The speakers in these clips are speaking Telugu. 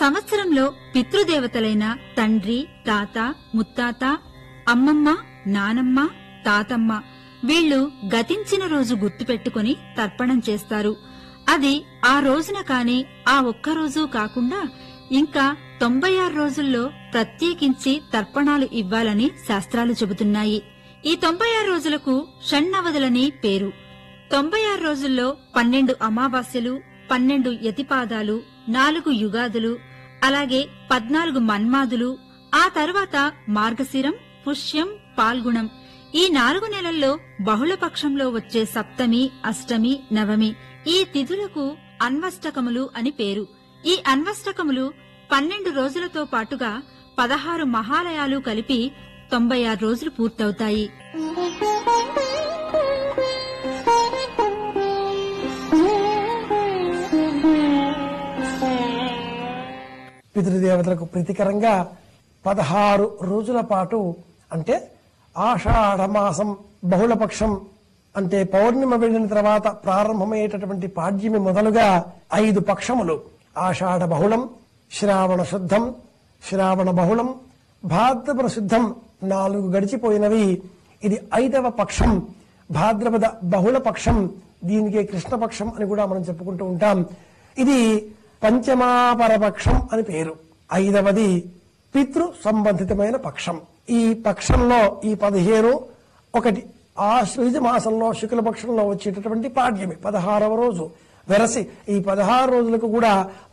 సంవత్సరంలో పితృదేవతలైన తండ్రి తాత ముత్తాత అమ్మమ్మ నానమ్మ తాతమ్మ వీళ్ళు గతించిన రోజు గుర్తుపెట్టుకుని తర్పణం చేస్తారు అది ఆ రోజున కాని ఆ ఒక్క రోజు కాకుండా ఇంకా తొంభై ఆరు రోజుల్లో ప్రత్యేకించి తర్పణాలు ఇవ్వాలని శాస్త్రాలు చెబుతున్నాయి ఈ తొంభై ఆరు రోజులకు షణ్ణవదులని పేరు తొంభై ఆరు రోజుల్లో పన్నెండు అమావాస్యలు పన్నెండు యతిపాదాలు నాలుగు యుగాదులు అలాగే పద్నాలుగు మన్మాదులు ఆ తరువాత మార్గశిరం పుష్యం పాల్గుణం ఈ నాలుగు నెలల్లో బహుళపక్షంలో వచ్చే సప్తమి అష్టమి నవమి ఈ తిథులకు అన్వష్టకములు అని పేరు ఈ అన్వష్టకములు పన్నెండు రోజులతో పాటుగా పదహారు మహాలయాలు కలిపి తొంభై ఆరు రోజులు పూర్తవుతాయి పితృదేవతలకు ప్రీతికరంగా పదహారు రోజుల పాటు అంటే ఆషాఢ మాసం బహుళపక్షం అంటే పౌర్ణిమ వెళ్ళిన తర్వాత ప్రారంభమయ్యేటటువంటి పాడ్యమి మొదలుగా ఐదు పక్షములు ఆషాఢ బహుళం శ్రావణ శుద్ధం శ్రావణ బహుళం భాద్రపద శుద్ధం నాలుగు గడిచిపోయినవి ఇది ఐదవ పక్షం భాద్రపద బహుళ పక్షం దీనికే కృష్ణపక్షం అని కూడా మనం చెప్పుకుంటూ ఉంటాం ఇది పంచమాపరపక్షం అని పేరు ఐదవది పితృ సంబంధితమైన పక్షం ఈ పక్షంలో ఈ పదిహేను ఒకటి ఆశ్వయుజ మాసంలో శుక్ల పక్షంలో వచ్చేటటువంటి పాడ్యమి పదహారవ రోజు వెరసి ఈ పదహారు రోజులకు కూడా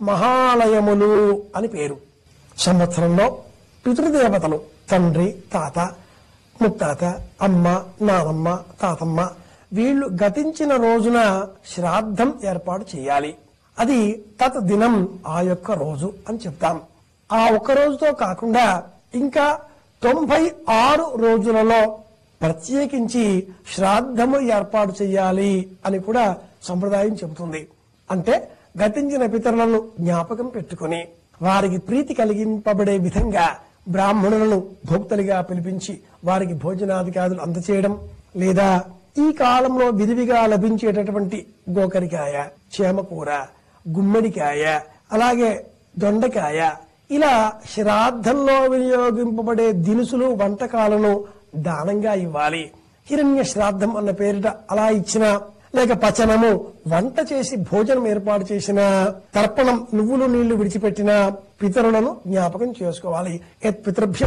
మహాలయములు అని పేరు సంవత్సరంలో పితృదేవతలు తండ్రి తాత ముత్తాత అమ్మ నానమ్మ తాతమ్మ వీళ్ళు గతించిన రోజున శ్రాద్ధం ఏర్పాటు చేయాలి అది తత్ దినం ఆ యొక్క రోజు అని చెప్తాం ఆ ఒక్క రోజుతో కాకుండా ఇంకా తొంభై ఆరు రోజులలో ప్రత్యేకించి శ్రాద్ధము ఏర్పాటు చేయాలి అని కూడా సంప్రదాయం చెబుతుంది అంటే గతించిన పితరులను జ్ఞాపకం పెట్టుకుని వారికి ప్రీతి కలిగింపబడే విధంగా బ్రాహ్మణులను భోక్తలుగా పిలిపించి వారికి భోజనాధికారులు అందచేయడం లేదా ఈ కాలంలో విరివిగా లభించేటటువంటి గోకరికాయ చేమకూర గుమ్మడికాయ అలాగే దొండకాయ ఇలా శ్రాద్ధంలో వినియోగింపబడే దినుసులు వంటకాలను దానంగా ఇవ్వాలి హిరణ్య శ్రాద్ధం అన్న పేరిట అలా ఇచ్చిన లేక పచనము వంట చేసి భోజనం ఏర్పాటు చేసిన తర్పణం నువ్వులు నీళ్లు విడిచిపెట్టిన పితరులను జ్ఞాపకం చేసుకోవాలి యత్ పితృభ్య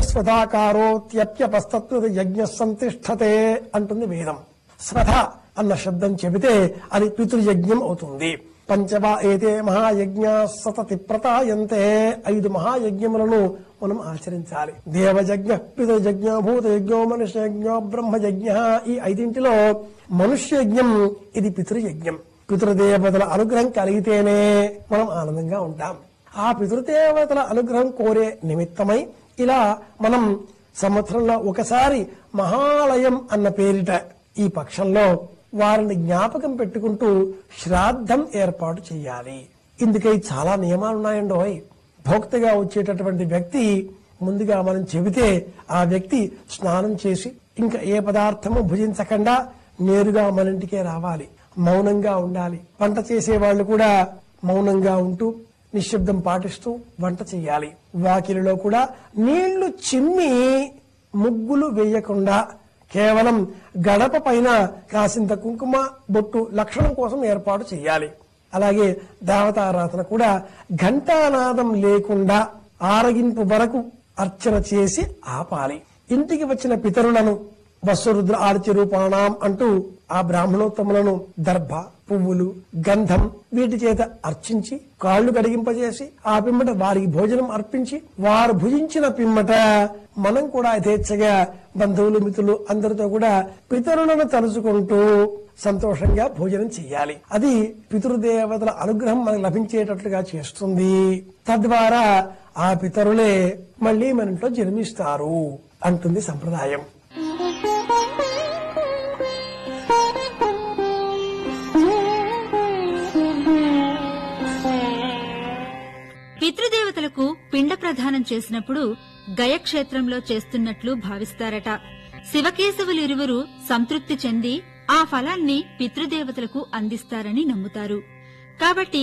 స్వధాకారోత్యప్యపస్తత్వ యజ్ఞ సంతిష్టతే అంటుంది వేదం స్వధ అన్న శబ్దం చెబితే అది పితృయజ్ఞం అవుతుంది పంచవా ఏతే మహాయజ్ఞ సతతి ప్రతాయంతే ఐదు మహాయజ్ఞములను మనం ఆచరించాలి దేవయజ్ఞ పితృయజ్ఞ భూతయజ్ఞో మనుష్యయజ్ఞ బ్రహ్మయజ్ఞ ఈ ఐదింటిలో మనుష్యయజ్ఞం ఇది పితృయజ్ఞం పితృదేవతల అనుగ్రహం కలిగితేనే మనం ఆనందంగా ఉంటాం ఆ పితృదేవతల అనుగ్రహం కోరే నిమిత్తమై ఇలా మనం సంవత్సరంలో ఒకసారి మహాలయం అన్న పేరిట ఈ పక్షంలో వారిని జ్ఞాపకం పెట్టుకుంటూ శ్రాద్ధం ఏర్పాటు చేయాలి ఇందుకై చాలా నియమాలు ఉన్నాయండోయ్ భోక్తగా వచ్చేటటువంటి వ్యక్తి ముందుగా మనం చెబితే ఆ వ్యక్తి స్నానం చేసి ఇంకా ఏ పదార్థము భుజించకుండా నేరుగా మన ఇంటికే రావాలి మౌనంగా ఉండాలి వంట చేసే వాళ్ళు కూడా మౌనంగా ఉంటూ నిశ్శబ్దం పాటిస్తూ వంట చేయాలి వాకిలిలో కూడా నీళ్లు చిమ్మి ముగ్గులు వేయకుండా కేవలం గడప పైన కాసింత కుంకుమ బొట్టు లక్షణం కోసం ఏర్పాటు చేయాలి అలాగే దేవతారాధన కూడా ఘంటానాదం లేకుండా ఆరగింపు వరకు అర్చన చేసి ఆపాలి ఇంటికి వచ్చిన పితరులను వసురుద్ర ఆర్చి రూపాణం అంటూ ఆ బ్రాహ్మణోత్తములను దర్భ పువ్వులు గంధం వీటి చేత అర్చించి కాళ్లు కడిగింపజేసి ఆ పిమ్మట వారికి భోజనం అర్పించి వారు భుజించిన పిమ్మట మనం కూడా యథేచ్ఛగా బంధువులు మిత్రులు అందరితో కూడా పితరులను తలుచుకుంటూ సంతోషంగా భోజనం చెయ్యాలి అది పితృదేవతల అనుగ్రహం మనకు లభించేటట్లుగా చేస్తుంది తద్వారా ఆ పితరులే మళ్ళీ మన ఇంట్లో జన్మిస్తారు అంటుంది సంప్రదాయం పితృదేవతలకు పిండ ప్రదానం చేసినప్పుడు గయక్షేత్రంలో చేస్తున్నట్లు భావిస్తారట శివకేశవులిరువురు సంతృప్తి చెంది ఆ ఫలాన్ని పితృదేవతలకు అందిస్తారని నమ్ముతారు కాబట్టి